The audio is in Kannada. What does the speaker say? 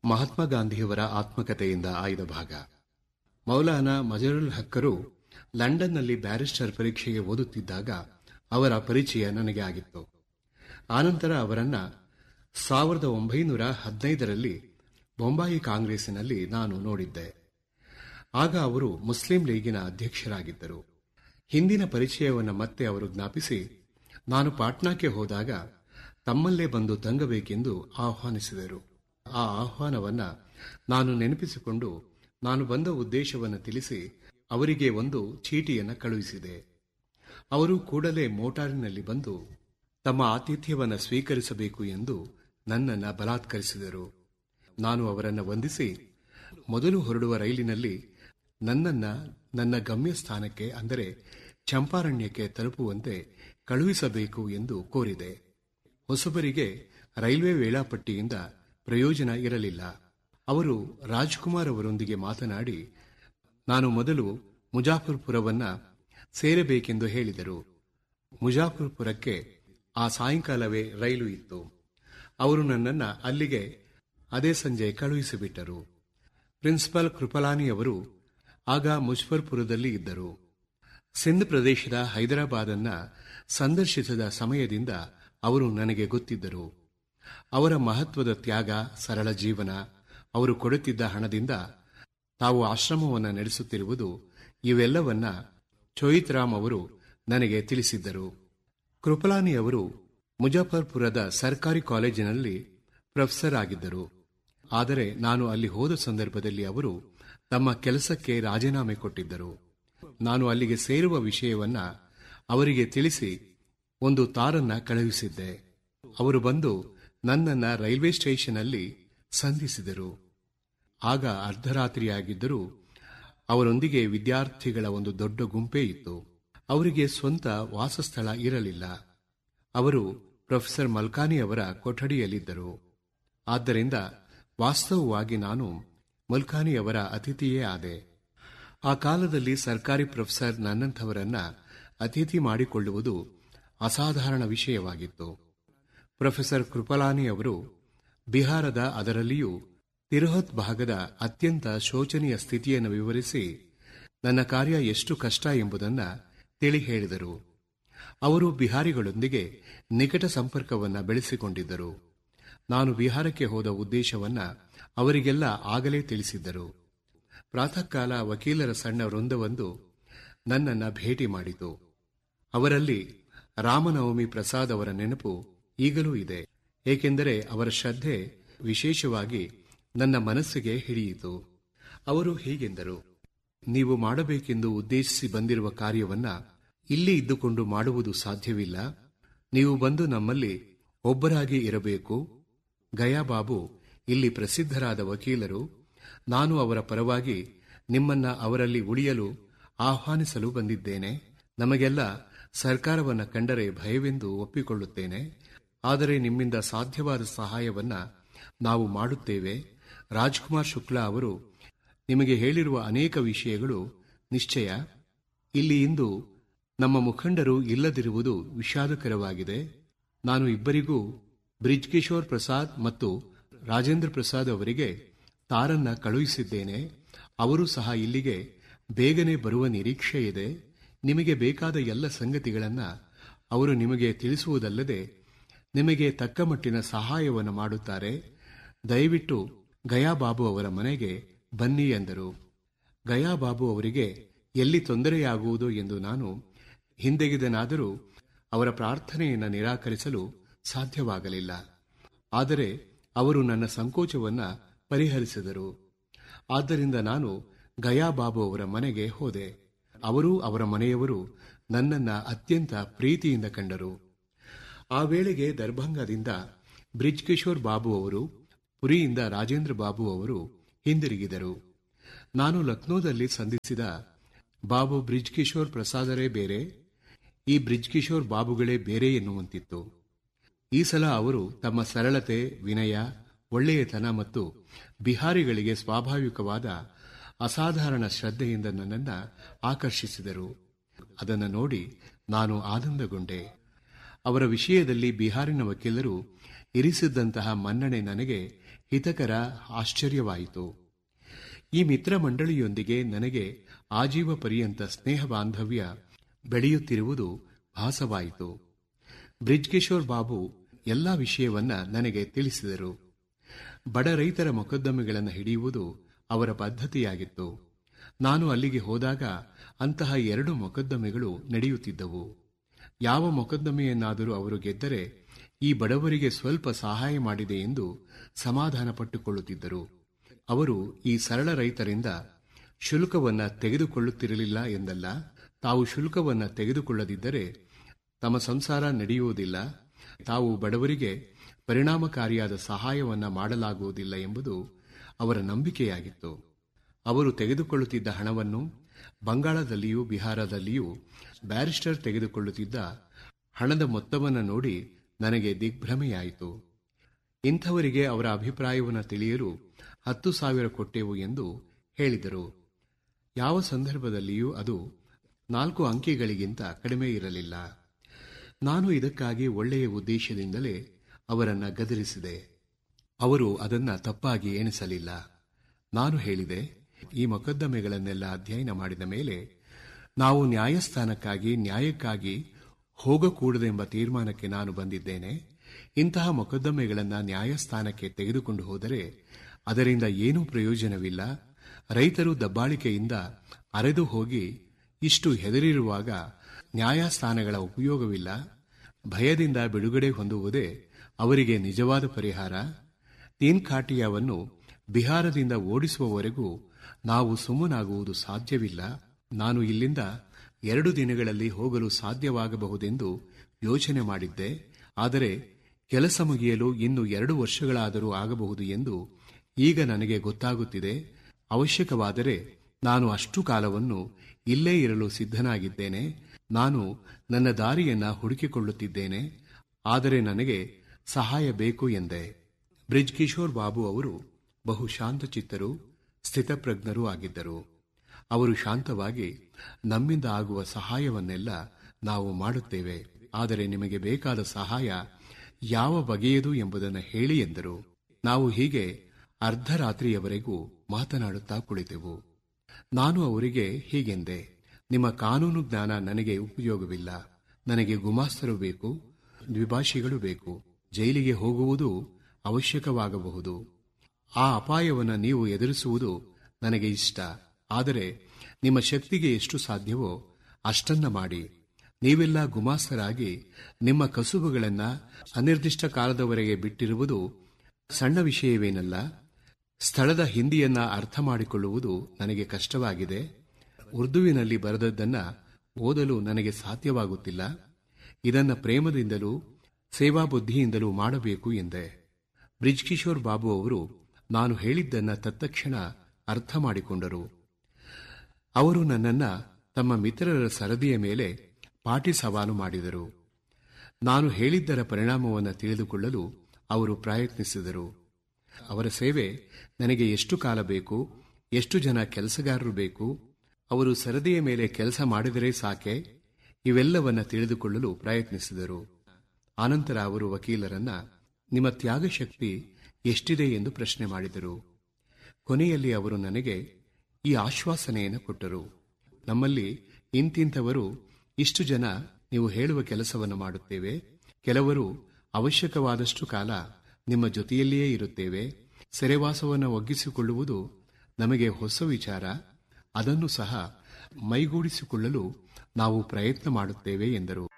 ಮಹಾತ್ಮ ಗಾಂಧಿಯವರ ಆತ್ಮಕಥೆಯಿಂದ ಆಯ್ದ ಭಾಗ ಮೌಲಾನಾ ಮಜರುಲ್ ಹಕ್ಕರು ಲಂಡನ್ನಲ್ಲಿ ಬ್ಯಾರಿಸ್ಟರ್ ಪರೀಕ್ಷೆಗೆ ಓದುತ್ತಿದ್ದಾಗ ಅವರ ಪರಿಚಯ ನನಗೆ ಆಗಿತ್ತು ಆನಂತರ ಅವರನ್ನ ಸಾವಿರದ ಒಂಬೈನೂರ ಹದಿನೈದರಲ್ಲಿ ಬೊಂಬಾಯಿ ಕಾಂಗ್ರೆಸ್ಸಿನಲ್ಲಿ ನಾನು ನೋಡಿದ್ದೆ ಆಗ ಅವರು ಮುಸ್ಲಿಂ ಲೀಗಿನ ಅಧ್ಯಕ್ಷರಾಗಿದ್ದರು ಹಿಂದಿನ ಪರಿಚಯವನ್ನು ಮತ್ತೆ ಅವರು ಜ್ಞಾಪಿಸಿ ನಾನು ಪಾಟ್ನಾಕ್ಕೆ ಹೋದಾಗ ತಮ್ಮಲ್ಲೇ ಬಂದು ತಂಗಬೇಕೆಂದು ಆಹ್ವಾನಿಸಿದರು ಆ ಆಹ್ವಾನವನ್ನ ನಾನು ನೆನಪಿಸಿಕೊಂಡು ನಾನು ಬಂದ ಉದ್ದೇಶವನ್ನು ತಿಳಿಸಿ ಅವರಿಗೆ ಒಂದು ಚೀಟಿಯನ್ನು ಕಳುಹಿಸಿದೆ ಅವರು ಕೂಡಲೇ ಮೋಟಾರಿನಲ್ಲಿ ಬಂದು ತಮ್ಮ ಆತಿಥ್ಯವನ್ನು ಸ್ವೀಕರಿಸಬೇಕು ಎಂದು ನನ್ನನ್ನು ಬಲಾತ್ಕರಿಸಿದರು ನಾನು ಅವರನ್ನು ವಂದಿಸಿ ಮೊದಲು ಹೊರಡುವ ರೈಲಿನಲ್ಲಿ ನನ್ನನ್ನ ನನ್ನ ಗಮ್ಯ ಸ್ಥಾನಕ್ಕೆ ಅಂದರೆ ಚಂಪಾರಣ್ಯಕ್ಕೆ ತಲುಪುವಂತೆ ಕಳುಹಿಸಬೇಕು ಎಂದು ಕೋರಿದೆ ಹೊಸಬರಿಗೆ ರೈಲ್ವೆ ವೇಳಾಪಟ್ಟಿಯಿಂದ ಪ್ರಯೋಜನ ಇರಲಿಲ್ಲ ಅವರು ರಾಜ್ಕುಮಾರ್ ಅವರೊಂದಿಗೆ ಮಾತನಾಡಿ ನಾನು ಮೊದಲು ಮುಜಾಫರ್ಪುರವನ್ನ ಸೇರಬೇಕೆಂದು ಹೇಳಿದರು ಮುಜಾಫರ್ಪುರಕ್ಕೆ ಆ ಸಾಯಂಕಾಲವೇ ರೈಲು ಇತ್ತು ಅವರು ನನ್ನನ್ನ ಅಲ್ಲಿಗೆ ಅದೇ ಸಂಜೆ ಕಳುಹಿಸಿಬಿಟ್ಟರು ಪ್ರಿನ್ಸಿಪಾಲ್ ಕೃಪಲಾನಿ ಅವರು ಆಗ ಮುಜಫರ್ಪುರದಲ್ಲಿ ಇದ್ದರು ಸಿಂಧ್ ಪ್ರದೇಶದ ಹೈದರಾಬಾದನ್ನ ಸಂದರ್ಶಿಸಿದ ಸಮಯದಿಂದ ಅವರು ನನಗೆ ಗೊತ್ತಿದ್ದರು ಅವರ ಮಹತ್ವದ ತ್ಯಾಗ ಸರಳ ಜೀವನ ಅವರು ಕೊಡುತ್ತಿದ್ದ ಹಣದಿಂದ ತಾವು ಆಶ್ರಮವನ್ನು ನಡೆಸುತ್ತಿರುವುದು ಇವೆಲ್ಲವನ್ನ ಚೋಯಿತ್ರಾಮ್ ಅವರು ನನಗೆ ತಿಳಿಸಿದ್ದರು ಕೃಪಲಾನಿ ಅವರು ಮುಜಫರ್ಪುರದ ಸರ್ಕಾರಿ ಕಾಲೇಜಿನಲ್ಲಿ ಪ್ರೊಫೆಸರ್ ಆಗಿದ್ದರು ಆದರೆ ನಾನು ಅಲ್ಲಿ ಹೋದ ಸಂದರ್ಭದಲ್ಲಿ ಅವರು ತಮ್ಮ ಕೆಲಸಕ್ಕೆ ರಾಜೀನಾಮೆ ಕೊಟ್ಟಿದ್ದರು ನಾನು ಅಲ್ಲಿಗೆ ಸೇರುವ ವಿಷಯವನ್ನ ಅವರಿಗೆ ತಿಳಿಸಿ ಒಂದು ತಾರನ್ನ ಕಳುಹಿಸಿದ್ದೆ ಅವರು ಬಂದು ನನ್ನನ್ನ ರೈಲ್ವೆ ಸ್ಟೇಷನ್ ಅಲ್ಲಿ ಸಂಧಿಸಿದರು ಆಗ ಅರ್ಧರಾತ್ರಿಯಾಗಿದ್ದರೂ ಅವರೊಂದಿಗೆ ವಿದ್ಯಾರ್ಥಿಗಳ ಒಂದು ದೊಡ್ಡ ಗುಂಪೇ ಇತ್ತು ಅವರಿಗೆ ಸ್ವಂತ ವಾಸಸ್ಥಳ ಇರಲಿಲ್ಲ ಅವರು ಪ್ರೊಫೆಸರ್ ಮಲ್ಕಾನಿ ಅವರ ಕೊಠಡಿಯಲ್ಲಿದ್ದರು ಆದ್ದರಿಂದ ವಾಸ್ತವವಾಗಿ ನಾನು ಮಲ್ಕಾನಿ ಅವರ ಅತಿಥಿಯೇ ಆದೆ ಆ ಕಾಲದಲ್ಲಿ ಸರ್ಕಾರಿ ಪ್ರೊಫೆಸರ್ ನನ್ನಂಥವರನ್ನ ಅತಿಥಿ ಮಾಡಿಕೊಳ್ಳುವುದು ಅಸಾಧಾರಣ ವಿಷಯವಾಗಿತ್ತು ಪ್ರೊಫೆಸರ್ ಕೃಪಲಾನಿ ಅವರು ಬಿಹಾರದ ಅದರಲ್ಲಿಯೂ ತಿರುಹತ್ ಭಾಗದ ಅತ್ಯಂತ ಶೋಚನೀಯ ಸ್ಥಿತಿಯನ್ನು ವಿವರಿಸಿ ನನ್ನ ಕಾರ್ಯ ಎಷ್ಟು ಕಷ್ಟ ಎಂಬುದನ್ನು ತಿಳಿ ಹೇಳಿದರು ಅವರು ಬಿಹಾರಿಗಳೊಂದಿಗೆ ನಿಕಟ ಸಂಪರ್ಕವನ್ನ ಬೆಳೆಸಿಕೊಂಡಿದ್ದರು ನಾನು ಬಿಹಾರಕ್ಕೆ ಹೋದ ಉದ್ದೇಶವನ್ನ ಅವರಿಗೆಲ್ಲ ಆಗಲೇ ತಿಳಿಸಿದ್ದರು ಪ್ರಾತಃ ಕಾಲ ವಕೀಲರ ಸಣ್ಣ ವೃಂದವೊಂದು ನನ್ನನ್ನ ಭೇಟಿ ಮಾಡಿತು ಅವರಲ್ಲಿ ರಾಮನವಮಿ ಪ್ರಸಾದ್ ಅವರ ನೆನಪು ಈಗಲೂ ಇದೆ ಏಕೆಂದರೆ ಅವರ ಶ್ರದ್ಧೆ ವಿಶೇಷವಾಗಿ ನನ್ನ ಮನಸ್ಸಿಗೆ ಹಿಡಿಯಿತು ಅವರು ಹೀಗೆಂದರು ನೀವು ಮಾಡಬೇಕೆಂದು ಉದ್ದೇಶಿಸಿ ಬಂದಿರುವ ಕಾರ್ಯವನ್ನ ಇಲ್ಲಿ ಇದ್ದುಕೊಂಡು ಮಾಡುವುದು ಸಾಧ್ಯವಿಲ್ಲ ನೀವು ಬಂದು ನಮ್ಮಲ್ಲಿ ಒಬ್ಬರಾಗಿ ಇರಬೇಕು ಗಯಾಬಾಬು ಇಲ್ಲಿ ಪ್ರಸಿದ್ಧರಾದ ವಕೀಲರು ನಾನು ಅವರ ಪರವಾಗಿ ನಿಮ್ಮನ್ನ ಅವರಲ್ಲಿ ಉಳಿಯಲು ಆಹ್ವಾನಿಸಲು ಬಂದಿದ್ದೇನೆ ನಮಗೆಲ್ಲ ಸರ್ಕಾರವನ್ನ ಕಂಡರೆ ಭಯವೆಂದು ಒಪ್ಪಿಕೊಳ್ಳುತ್ತೇನೆ ಆದರೆ ನಿಮ್ಮಿಂದ ಸಾಧ್ಯವಾದ ಸಹಾಯವನ್ನ ನಾವು ಮಾಡುತ್ತೇವೆ ರಾಜ್ಕುಮಾರ್ ಶುಕ್ಲಾ ಅವರು ನಿಮಗೆ ಹೇಳಿರುವ ಅನೇಕ ವಿಷಯಗಳು ನಿಶ್ಚಯ ಇಲ್ಲಿ ಇಂದು ನಮ್ಮ ಮುಖಂಡರು ಇಲ್ಲದಿರುವುದು ವಿಷಾದಕರವಾಗಿದೆ ನಾನು ಇಬ್ಬರಿಗೂ ಬ್ರಿಜ್ ಕಿಶೋರ್ ಪ್ರಸಾದ್ ಮತ್ತು ರಾಜೇಂದ್ರ ಪ್ರಸಾದ್ ಅವರಿಗೆ ತಾರನ್ನ ಕಳುಹಿಸಿದ್ದೇನೆ ಅವರು ಸಹ ಇಲ್ಲಿಗೆ ಬೇಗನೆ ಬರುವ ನಿರೀಕ್ಷೆ ಇದೆ ನಿಮಗೆ ಬೇಕಾದ ಎಲ್ಲ ಸಂಗತಿಗಳನ್ನ ಅವರು ನಿಮಗೆ ತಿಳಿಸುವುದಲ್ಲದೆ ನಿಮಗೆ ತಕ್ಕ ಮಟ್ಟಿನ ಸಹಾಯವನ್ನು ಮಾಡುತ್ತಾರೆ ದಯವಿಟ್ಟು ಗಯಾಬಾಬು ಅವರ ಮನೆಗೆ ಬನ್ನಿ ಎಂದರು ಗಯಾಬಾಬು ಅವರಿಗೆ ಎಲ್ಲಿ ತೊಂದರೆಯಾಗುವುದು ಎಂದು ನಾನು ಹಿಂದೆಗೆದನಾದರೂ ಅವರ ಪ್ರಾರ್ಥನೆಯನ್ನು ನಿರಾಕರಿಸಲು ಸಾಧ್ಯವಾಗಲಿಲ್ಲ ಆದರೆ ಅವರು ನನ್ನ ಸಂಕೋಚವನ್ನ ಪರಿಹರಿಸಿದರು ಆದ್ದರಿಂದ ನಾನು ಗಯಾಬಾಬು ಅವರ ಮನೆಗೆ ಹೋದೆ ಅವರು ಅವರ ಮನೆಯವರು ನನ್ನನ್ನ ಅತ್ಯಂತ ಪ್ರೀತಿಯಿಂದ ಕಂಡರು ಆ ವೇಳೆಗೆ ದರ್ಭಂಗದಿಂದ ಬ್ರಿಜ್ ಕಿಶೋರ್ ಬಾಬು ಅವರು ಪುರಿಯಿಂದ ರಾಜೇಂದ್ರ ಬಾಬು ಅವರು ಹಿಂದಿರುಗಿದರು ನಾನು ಲಕ್ನೋದಲ್ಲಿ ಸಂಧಿಸಿದ ಬಾಬು ಬ್ರಿಜ್ ಕಿಶೋರ್ ಪ್ರಸಾದರೇ ಬೇರೆ ಈ ಬ್ರಿಜ್ ಕಿಶೋರ್ ಬಾಬುಗಳೇ ಬೇರೆ ಎನ್ನುವಂತಿತ್ತು ಈ ಸಲ ಅವರು ತಮ್ಮ ಸರಳತೆ ವಿನಯ ಒಳ್ಳೆಯತನ ಮತ್ತು ಬಿಹಾರಿಗಳಿಗೆ ಸ್ವಾಭಾವಿಕವಾದ ಅಸಾಧಾರಣ ಶ್ರದ್ಧೆಯಿಂದ ನನ್ನನ್ನು ಆಕರ್ಷಿಸಿದರು ಅದನ್ನು ನೋಡಿ ನಾನು ಆನಂದಗೊಂಡೆ ಅವರ ವಿಷಯದಲ್ಲಿ ಬಿಹಾರಿನ ವಕೀಲರು ಇರಿಸಿದ್ದಂತಹ ಮನ್ನಣೆ ನನಗೆ ಹಿತಕರ ಆಶ್ಚರ್ಯವಾಯಿತು ಈ ಮಿತ್ರ ಮಂಡಳಿಯೊಂದಿಗೆ ನನಗೆ ಆಜೀವ ಪರ್ಯಂತ ಸ್ನೇಹ ಬಾಂಧವ್ಯ ಬೆಳೆಯುತ್ತಿರುವುದು ಭಾಸವಾಯಿತು ಬ್ರಿಜ್ಕಿಶೋರ್ ಬಾಬು ಎಲ್ಲ ವಿಷಯವನ್ನ ನನಗೆ ತಿಳಿಸಿದರು ಬಡ ರೈತರ ಮೊಕದ್ದಮೆಗಳನ್ನು ಹಿಡಿಯುವುದು ಅವರ ಪದ್ಧತಿಯಾಗಿತ್ತು ನಾನು ಅಲ್ಲಿಗೆ ಹೋದಾಗ ಅಂತಹ ಎರಡು ಮೊಕದ್ದಮೆಗಳು ನಡೆಯುತ್ತಿದ್ದವು ಯಾವ ಮೊಕದ್ದಮೆಯನ್ನಾದರೂ ಅವರು ಗೆದ್ದರೆ ಈ ಬಡವರಿಗೆ ಸ್ವಲ್ಪ ಸಹಾಯ ಮಾಡಿದೆ ಎಂದು ಸಮಾಧಾನ ಪಟ್ಟುಕೊಳ್ಳುತ್ತಿದ್ದರು ಅವರು ಈ ಸರಳ ರೈತರಿಂದ ಶುಲ್ಕವನ್ನ ತೆಗೆದುಕೊಳ್ಳುತ್ತಿರಲಿಲ್ಲ ಎಂದಲ್ಲ ತಾವು ಶುಲ್ಕವನ್ನ ತೆಗೆದುಕೊಳ್ಳದಿದ್ದರೆ ತಮ್ಮ ಸಂಸಾರ ನಡೆಯುವುದಿಲ್ಲ ತಾವು ಬಡವರಿಗೆ ಪರಿಣಾಮಕಾರಿಯಾದ ಸಹಾಯವನ್ನ ಮಾಡಲಾಗುವುದಿಲ್ಲ ಎಂಬುದು ಅವರ ನಂಬಿಕೆಯಾಗಿತ್ತು ಅವರು ತೆಗೆದುಕೊಳ್ಳುತ್ತಿದ್ದ ಹಣವನ್ನು ಬಂಗಾಳದಲ್ಲಿಯೂ ಬಿಹಾರದಲ್ಲಿಯೂ ಬ್ಯಾರಿಸ್ಟರ್ ತೆಗೆದುಕೊಳ್ಳುತ್ತಿದ್ದ ಹಣದ ಮೊತ್ತವನ್ನು ನೋಡಿ ನನಗೆ ದಿಗ್ಭ್ರಮೆಯಾಯಿತು ಇಂಥವರಿಗೆ ಅವರ ಅಭಿಪ್ರಾಯವನ್ನು ತಿಳಿಯಲು ಹತ್ತು ಸಾವಿರ ಕೊಟ್ಟೆವು ಎಂದು ಹೇಳಿದರು ಯಾವ ಸಂದರ್ಭದಲ್ಲಿಯೂ ಅದು ನಾಲ್ಕು ಅಂಕಿಗಳಿಗಿಂತ ಕಡಿಮೆ ಇರಲಿಲ್ಲ ನಾನು ಇದಕ್ಕಾಗಿ ಒಳ್ಳೆಯ ಉದ್ದೇಶದಿಂದಲೇ ಅವರನ್ನ ಗದರಿಸಿದೆ ಅವರು ಅದನ್ನ ತಪ್ಪಾಗಿ ಎಣಿಸಲಿಲ್ಲ ನಾನು ಹೇಳಿದೆ ಈ ಮೊಕದ್ದಮೆಗಳನ್ನೆಲ್ಲ ಅಧ್ಯಯನ ಮಾಡಿದ ಮೇಲೆ ನಾವು ನ್ಯಾಯಸ್ಥಾನಕ್ಕಾಗಿ ನ್ಯಾಯಕ್ಕಾಗಿ ಹೋಗಕೂಡದೆಂಬ ತೀರ್ಮಾನಕ್ಕೆ ನಾನು ಬಂದಿದ್ದೇನೆ ಇಂತಹ ಮೊಕದ್ದಮೆಗಳನ್ನು ನ್ಯಾಯಸ್ಥಾನಕ್ಕೆ ತೆಗೆದುಕೊಂಡು ಹೋದರೆ ಅದರಿಂದ ಏನೂ ಪ್ರಯೋಜನವಿಲ್ಲ ರೈತರು ದಬ್ಬಾಳಿಕೆಯಿಂದ ಅರೆದು ಹೋಗಿ ಇಷ್ಟು ಹೆದರಿರುವಾಗ ನ್ಯಾಯಸ್ಥಾನಗಳ ಉಪಯೋಗವಿಲ್ಲ ಭಯದಿಂದ ಬಿಡುಗಡೆ ಹೊಂದುವುದೇ ಅವರಿಗೆ ನಿಜವಾದ ಪರಿಹಾರ ತೀನ್ ಖಾಟಿಯಾವನ್ನು ಬಿಹಾರದಿಂದ ಓಡಿಸುವವರೆಗೂ ನಾವು ಸುಮ್ಮನಾಗುವುದು ಸಾಧ್ಯವಿಲ್ಲ ನಾನು ಇಲ್ಲಿಂದ ಎರಡು ದಿನಗಳಲ್ಲಿ ಹೋಗಲು ಸಾಧ್ಯವಾಗಬಹುದೆಂದು ಯೋಚನೆ ಮಾಡಿದ್ದೆ ಆದರೆ ಕೆಲಸ ಮುಗಿಯಲು ಇನ್ನು ಎರಡು ವರ್ಷಗಳಾದರೂ ಆಗಬಹುದು ಎಂದು ಈಗ ನನಗೆ ಗೊತ್ತಾಗುತ್ತಿದೆ ಅವಶ್ಯಕವಾದರೆ ನಾನು ಅಷ್ಟು ಕಾಲವನ್ನು ಇಲ್ಲೇ ಇರಲು ಸಿದ್ಧನಾಗಿದ್ದೇನೆ ನಾನು ನನ್ನ ದಾರಿಯನ್ನ ಹುಡುಕಿಕೊಳ್ಳುತ್ತಿದ್ದೇನೆ ಆದರೆ ನನಗೆ ಸಹಾಯ ಬೇಕು ಎಂದೆ ಬ್ರಿಜ್ ಕಿಶೋರ್ ಬಾಬು ಅವರು ಬಹು ಶಾಂತಚಿತ್ತರು ಸ್ಥಿತಪ್ರಜ್ಞರೂ ಆಗಿದ್ದರು ಅವರು ಶಾಂತವಾಗಿ ನಮ್ಮಿಂದ ಆಗುವ ಸಹಾಯವನ್ನೆಲ್ಲ ನಾವು ಮಾಡುತ್ತೇವೆ ಆದರೆ ನಿಮಗೆ ಬೇಕಾದ ಸಹಾಯ ಯಾವ ಬಗೆಯದು ಎಂಬುದನ್ನು ಹೇಳಿ ಎಂದರು ನಾವು ಹೀಗೆ ಅರ್ಧರಾತ್ರಿಯವರೆಗೂ ಮಾತನಾಡುತ್ತಾ ಕುಳಿತೆವು ನಾನು ಅವರಿಗೆ ಹೀಗೆಂದೆ ನಿಮ್ಮ ಕಾನೂನು ಜ್ಞಾನ ನನಗೆ ಉಪಯೋಗವಿಲ್ಲ ನನಗೆ ಗುಮಾಸ್ತರು ಬೇಕು ದ್ವಿಭಾಷಿಗಳು ಬೇಕು ಜೈಲಿಗೆ ಹೋಗುವುದು ಅವಶ್ಯಕವಾಗಬಹುದು ಆ ಅಪಾಯವನ್ನು ನೀವು ಎದುರಿಸುವುದು ನನಗೆ ಇಷ್ಟ ಆದರೆ ನಿಮ್ಮ ಶಕ್ತಿಗೆ ಎಷ್ಟು ಸಾಧ್ಯವೋ ಅಷ್ಟನ್ನ ಮಾಡಿ ನೀವೆಲ್ಲ ಗುಮಾಸ್ತರಾಗಿ ನಿಮ್ಮ ಕಸುಬುಗಳನ್ನ ಅನಿರ್ದಿಷ್ಟ ಕಾಲದವರೆಗೆ ಬಿಟ್ಟಿರುವುದು ಸಣ್ಣ ವಿಷಯವೇನಲ್ಲ ಸ್ಥಳದ ಹಿಂದಿಯನ್ನ ಅರ್ಥ ಮಾಡಿಕೊಳ್ಳುವುದು ನನಗೆ ಕಷ್ಟವಾಗಿದೆ ಉರ್ದುವಿನಲ್ಲಿ ಬರೆದದ್ದನ್ನ ಓದಲು ನನಗೆ ಸಾಧ್ಯವಾಗುತ್ತಿಲ್ಲ ಇದನ್ನ ಪ್ರೇಮದಿಂದಲೂ ಸೇವಾ ಬುದ್ಧಿಯಿಂದಲೂ ಮಾಡಬೇಕು ಎಂದೆ ಬ್ರಿಜ್ ಕಿಶೋರ್ ಬಾಬು ಅವರು ನಾನು ಹೇಳಿದ್ದನ್ನ ತತ್ಕ್ಷಣ ಅರ್ಥ ಮಾಡಿಕೊಂಡರು ಅವರು ನನ್ನನ್ನ ತಮ್ಮ ಮಿತ್ರರ ಸರದಿಯ ಮೇಲೆ ಪಾಟಿ ಸವಾಲು ಮಾಡಿದರು ನಾನು ಹೇಳಿದ್ದರ ಪರಿಣಾಮವನ್ನು ತಿಳಿದುಕೊಳ್ಳಲು ಅವರು ಪ್ರಯತ್ನಿಸಿದರು ಅವರ ಸೇವೆ ನನಗೆ ಎಷ್ಟು ಕಾಲ ಬೇಕು ಎಷ್ಟು ಜನ ಕೆಲಸಗಾರರು ಬೇಕು ಅವರು ಸರದಿಯ ಮೇಲೆ ಕೆಲಸ ಮಾಡಿದರೆ ಸಾಕೆ ಇವೆಲ್ಲವನ್ನ ತಿಳಿದುಕೊಳ್ಳಲು ಪ್ರಯತ್ನಿಸಿದರು ಆನಂತರ ಅವರು ವಕೀಲರನ್ನ ನಿಮ್ಮ ತ್ಯಾಗಶಕ್ತಿ ಎಷ್ಟಿದೆ ಎಂದು ಪ್ರಶ್ನೆ ಮಾಡಿದರು ಕೊನೆಯಲ್ಲಿ ಅವರು ನನಗೆ ಈ ಆಶ್ವಾಸನೆಯನ್ನು ಕೊಟ್ಟರು ನಮ್ಮಲ್ಲಿ ಇಂತಿಂಥವರು ಇಷ್ಟು ಜನ ನೀವು ಹೇಳುವ ಕೆಲಸವನ್ನು ಮಾಡುತ್ತೇವೆ ಕೆಲವರು ಅವಶ್ಯಕವಾದಷ್ಟು ಕಾಲ ನಿಮ್ಮ ಜೊತೆಯಲ್ಲಿಯೇ ಇರುತ್ತೇವೆ ಸೆರೆವಾಸವನ್ನು ಒಗ್ಗಿಸಿಕೊಳ್ಳುವುದು ನಮಗೆ ಹೊಸ ವಿಚಾರ ಅದನ್ನು ಸಹ ಮೈಗೂಡಿಸಿಕೊಳ್ಳಲು ನಾವು ಪ್ರಯತ್ನ ಮಾಡುತ್ತೇವೆ ಎಂದರು